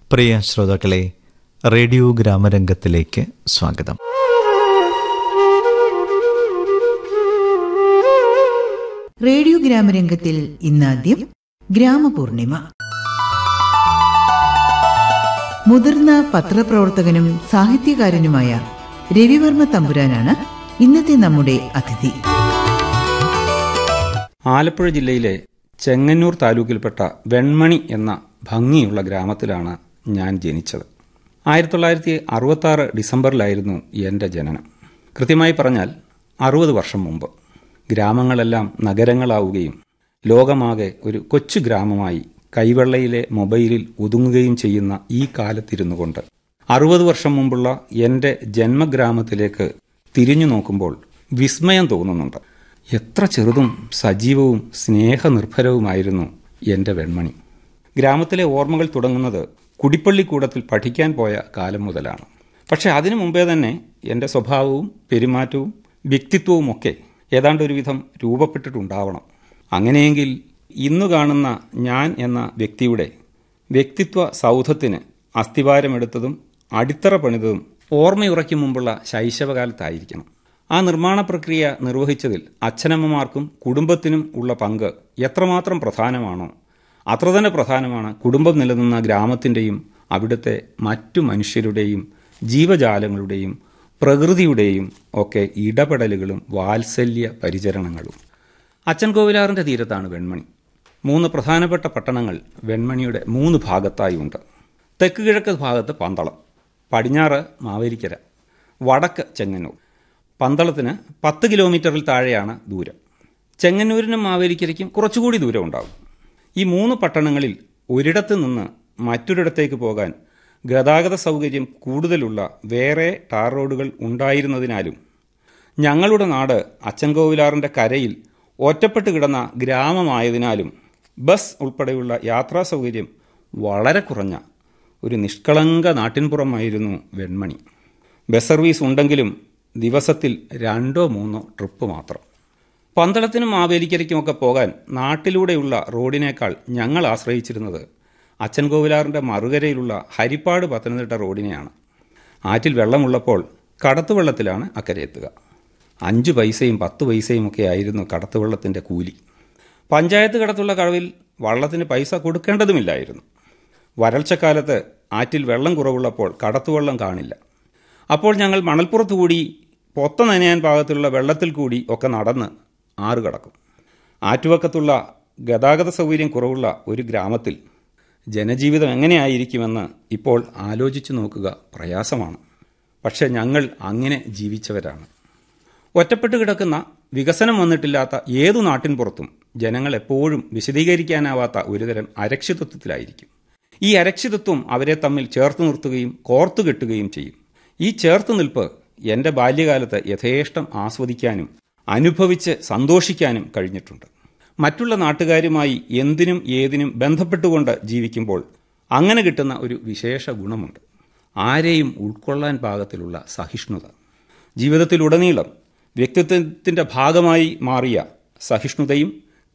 പ്രിയ ശ്രോതാക്കളെ റേഡിയോ ഗ്രാമരംഗത്തിലേക്ക് സ്വാഗതം റേഡിയോ ഗ്രാമരംഗത്തിൽ ഇന്നാദ്യം ഗ്രാമപൂർണിമ മുതിർന്ന പത്രപ്രവർത്തകനും സാഹിത്യകാരനുമായ രവിവർമ്മ തമ്പുരാനാണ് ഇന്നത്തെ നമ്മുടെ അതിഥി ആലപ്പുഴ ജില്ലയിലെ ചെങ്ങന്നൂർ താലൂക്കിൽപ്പെട്ട വെൺമണി എന്ന ഭംഗിയുള്ള ഗ്രാമത്തിലാണ് ഞാൻ ജനിച്ചത് ആയിരത്തി തൊള്ളായിരത്തി അറുപത്തി ആറ് ഡിസംബറിലായിരുന്നു എൻ്റെ ജനനം കൃത്യമായി പറഞ്ഞാൽ അറുപത് വർഷം മുമ്പ് ഗ്രാമങ്ങളെല്ലാം നഗരങ്ങളാവുകയും ലോകമാകെ ഒരു കൊച്ചു ഗ്രാമമായി കൈവെള്ളയിലെ മൊബൈലിൽ ഒതുങ്ങുകയും ചെയ്യുന്ന ഈ കാലത്തിരുന്നു കൊണ്ട് അറുപത് വർഷം മുമ്പുള്ള എൻ്റെ ജന്മഗ്രാമത്തിലേക്ക് തിരിഞ്ഞു നോക്കുമ്പോൾ വിസ്മയം തോന്നുന്നുണ്ട് എത്ര ചെറുതും സജീവവും സ്നേഹനിർഭരവുമായിരുന്നു എൻ്റെ വെൺമണി ഗ്രാമത്തിലെ ഓർമ്മകൾ തുടങ്ങുന്നത് കുടിപ്പള്ളിക്കൂടത്തിൽ പഠിക്കാൻ പോയ കാലം മുതലാണ് പക്ഷെ അതിനു മുമ്പേ തന്നെ എൻ്റെ സ്വഭാവവും പെരുമാറ്റവും വ്യക്തിത്വവുമൊക്കെ ഏതാണ്ട് ഒരുവിധം രൂപപ്പെട്ടിട്ടുണ്ടാവണം അങ്ങനെയെങ്കിൽ ഇന്നു കാണുന്ന ഞാൻ എന്ന വ്യക്തിയുടെ വ്യക്തിത്വ സൗധത്തിന് അസ്ഥിവാരമെടുത്തതും അടിത്തറ പണിതതും ഓർമ്മയുറയ്ക്കും മുമ്പുള്ള ശൈശവകാലത്തായിരിക്കണം ആ നിർമ്മാണ പ്രക്രിയ നിർവഹിച്ചതിൽ അച്ഛനമ്മമാർക്കും കുടുംബത്തിനും ഉള്ള പങ്ക് എത്രമാത്രം പ്രധാനമാണോ അത്ര തന്നെ പ്രധാനമാണ് കുടുംബം നിലനിന്ന ഗ്രാമത്തിൻ്റെയും അവിടുത്തെ മറ്റു മനുഷ്യരുടെയും ജീവജാലങ്ങളുടെയും പ്രകൃതിയുടെയും ഒക്കെ ഇടപെടലുകളും വാത്സല്യ പരിചരണങ്ങളും അച്ഛൻ കോവിലാറിൻ്റെ തീരത്താണ് വെൺമണി മൂന്ന് പ്രധാനപ്പെട്ട പട്ടണങ്ങൾ വെൺമണിയുടെ മൂന്ന് ഭാഗത്തായി ഉണ്ട് തെക്ക് കിഴക്ക് ഭാഗത്ത് പന്തളം പടിഞ്ഞാറ് മാവേലിക്കര വടക്ക് ചെങ്ങന്നൂർ പന്തളത്തിന് പത്ത് കിലോമീറ്ററിൽ താഴെയാണ് ദൂരം ചെങ്ങന്നൂരിനും മാവേലിക്കരയ്ക്കും കുറച്ചുകൂടി ദൂരം ഉണ്ടാകും ഈ മൂന്ന് പട്ടണങ്ങളിൽ ഒരിടത്ത് നിന്ന് മറ്റൊരിടത്തേക്ക് പോകാൻ ഗതാഗത സൗകര്യം കൂടുതലുള്ള വേറെ ടാർ റോഡുകൾ ഉണ്ടായിരുന്നതിനാലും ഞങ്ങളുടെ നാട് അച്ചൻകോവിലാറിൻ്റെ കരയിൽ ഒറ്റപ്പെട്ട് കിടന്ന ഗ്രാമമായതിനാലും ബസ് ഉൾപ്പെടെയുള്ള യാത്രാ സൗകര്യം വളരെ കുറഞ്ഞ ഒരു നിഷ്കളങ്ക നാട്ടിൻപുറമായിരുന്നു വെൺമണി ബസ് സർവീസ് ഉണ്ടെങ്കിലും ദിവസത്തിൽ രണ്ടോ മൂന്നോ ട്രിപ്പ് മാത്രം പന്തളത്തിനും മാവേലിക്കരയ്ക്കുമൊക്കെ പോകാൻ നാട്ടിലൂടെയുള്ള റോഡിനേക്കാൾ ഞങ്ങൾ ആശ്രയിച്ചിരുന്നത് അച്ചൻകോവിലാറിൻ്റെ മറുകരയിലുള്ള ഹരിപ്പാട് പത്തനംതിട്ട റോഡിനെയാണ് ആറ്റിൽ വെള്ളമുള്ളപ്പോൾ കടത്തുവെള്ളത്തിലാണ് അക്കരെ എത്തുക അഞ്ച് പൈസയും പത്ത് പൈസയും ഒക്കെ ആയിരുന്നു കടത്തുവെള്ളത്തിൻ്റെ കൂലി പഞ്ചായത്ത് കടത്തുള്ള കഴിവിൽ വള്ളത്തിന് പൈസ കൊടുക്കേണ്ടതുമില്ലായിരുന്നു വരൾച്ചക്കാലത്ത് ആറ്റിൽ വെള്ളം കുറവുള്ളപ്പോൾ കടത്തുവെള്ളം കാണില്ല അപ്പോൾ ഞങ്ങൾ മണൽപ്പുറത്ത് കൂടി പൊത്ത നനയാൻ പാകത്തിലുള്ള വെള്ളത്തിൽ കൂടി ഒക്കെ നടന്ന് ആറ് കടക്കും ആറ്റുവക്കത്തുള്ള ഗതാഗത സൗകര്യം കുറവുള്ള ഒരു ഗ്രാമത്തിൽ ജനജീവിതം എങ്ങനെയായിരിക്കുമെന്ന് ഇപ്പോൾ ആലോചിച്ചു നോക്കുക പ്രയാസമാണ് പക്ഷെ ഞങ്ങൾ അങ്ങനെ ജീവിച്ചവരാണ് ഒറ്റപ്പെട്ട് കിടക്കുന്ന വികസനം വന്നിട്ടില്ലാത്ത ഏതു നാട്ടിൻപുറത്തും ജനങ്ങൾ എപ്പോഴും വിശദീകരിക്കാനാവാത്ത ഒരുതരം അരക്ഷിതത്വത്തിലായിരിക്കും ഈ അരക്ഷിതത്വം അവരെ തമ്മിൽ ചേർത്ത് നിർത്തുകയും കോർത്തു കെട്ടുകയും ചെയ്യും ഈ ചേർത്ത് നിൽപ്പ് എൻ്റെ ബാല്യകാലത്ത് യഥേഷ്ടം ആസ്വദിക്കാനും അനുഭവിച്ച് സന്തോഷിക്കാനും കഴിഞ്ഞിട്ടുണ്ട് മറ്റുള്ള നാട്ടുകാരുമായി എന്തിനും ഏതിനും ബന്ധപ്പെട്ടുകൊണ്ട് ജീവിക്കുമ്പോൾ അങ്ങനെ കിട്ടുന്ന ഒരു വിശേഷ ഗുണമുണ്ട് ആരെയും ഉൾക്കൊള്ളാൻ പാകത്തിലുള്ള സഹിഷ്ണുത ജീവിതത്തിലുടനീളം വ്യക്തിത്വത്തിൻ്റെ ഭാഗമായി മാറിയ സഹിഷ്ണുതയും